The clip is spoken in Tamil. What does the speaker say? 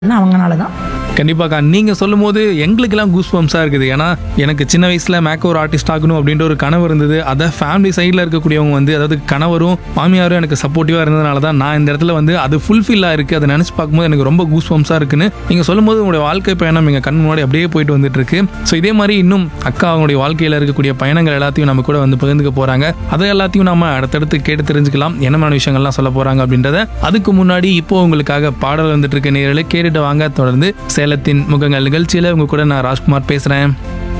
அவங்கனால தான் கண்டிப்பாக்கா நீங்கள் சொல்லும் போது எங்களுக்கெல்லாம் கூஸ் பம்ப்ஸாக இருக்குது ஏன்னா எனக்கு சின்ன வயசில் மேக்கோ ஒரு ஆர்டிஸ்ட் ஆகணும் அப்படின்ற ஒரு கனவு இருந்தது அதை ஃபேமிலி சைடில் இருக்கக்கூடியவங்க வந்து அதாவது கணவரும் மாமியாரும் எனக்கு சப்போர்ட்டிவாக இருந்ததுனால தான் நான் இந்த இடத்துல வந்து அது ஃபுல்ஃபில்லாக இருக்குது அதை நினச்சி பார்க்கும்போது எனக்கு ரொம்ப கூஸ் பம்ப்ஸாக இருக்குன்னு நீங்கள் சொல்லும்போது உங்களுடைய வாழ்க்கை பயணம் எங்கள் கண் முன்னாடி அப்படியே போயிட்டு வந்துட்டு இருக்கு ஸோ இதே மாதிரி இன்னும் அக்கா அவங்களுடைய வாழ்க்கையில் இருக்கக்கூடிய பயணங்கள் எல்லாத்தையும் நம்ம கூட வந்து பகிர்ந்துக்க போகிறாங்க அதை எல்லாத்தையும் நம்ம அடுத்தடுத்து கேட்டு தெரிஞ்சுக்கலாம் என்ன மாதிரி விஷயங்கள்லாம் சொல்ல போகிறாங்க அப்படின்றத அதுக்கு முன்னாடி இப்போ உங்களுக்காக பாடல் வந்துட்டு இருக்க நேரில் கேட்டுட்டு வாங்க தொடர்ந்து சேலத்தின் முகங்கள் நிகழ்ச்சியில் உங்க கூட நான் ராஜ்குமார் பேசுகிறேன்